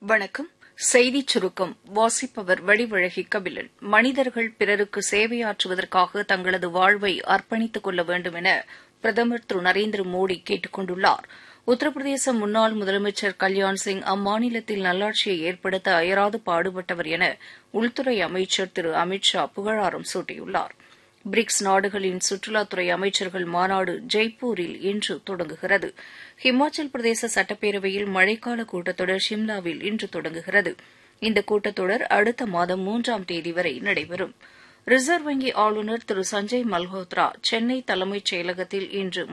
வணக்கம் செய்திச் சுருக்கம் வாசிப்பவர் வடிவழகி கபிலன் மனிதர்கள் பிறருக்கு சேவையாற்றுவதற்காக தங்களது வாழ்வை அர்ப்பணித்துக் கொள்ள வேண்டும் என பிரதமர் திரு நரேந்திர மோடி கேட்டுக் கொண்டுள்ளார் உத்தரப்பிரதேச முன்னாள் முதலமைச்சர் கல்யாண் சிங் அம்மாநிலத்தில் நல்லாட்சியை ஏற்படுத்த அயராது பாடுபட்டவர் என உள்துறை அமைச்சர் திரு அமித் ஷா புகழாரம் சூட்டியுள்ளார் பிரிக்ஸ் நாடுகளின் சுற்றுலாத்துறை அமைச்சர்கள் மாநாடு ஜெய்ப்பூரில் இன்று தொடங்குகிறது ஹிமாச்சல் பிரதேச சட்டப்பேரவையில் மழைக்கால கூட்டத்தொடர் ஷிம்லாவில் இன்று தொடங்குகிறது இந்த கூட்டத்தொடர் அடுத்த மாதம் மூன்றாம் தேதி வரை நடைபெறும் ரிசர்வ் வங்கி ஆளுநர் திரு சஞ்சய் மல்ஹோத்ரா சென்னை தலைமைச் செயலகத்தில் இன்று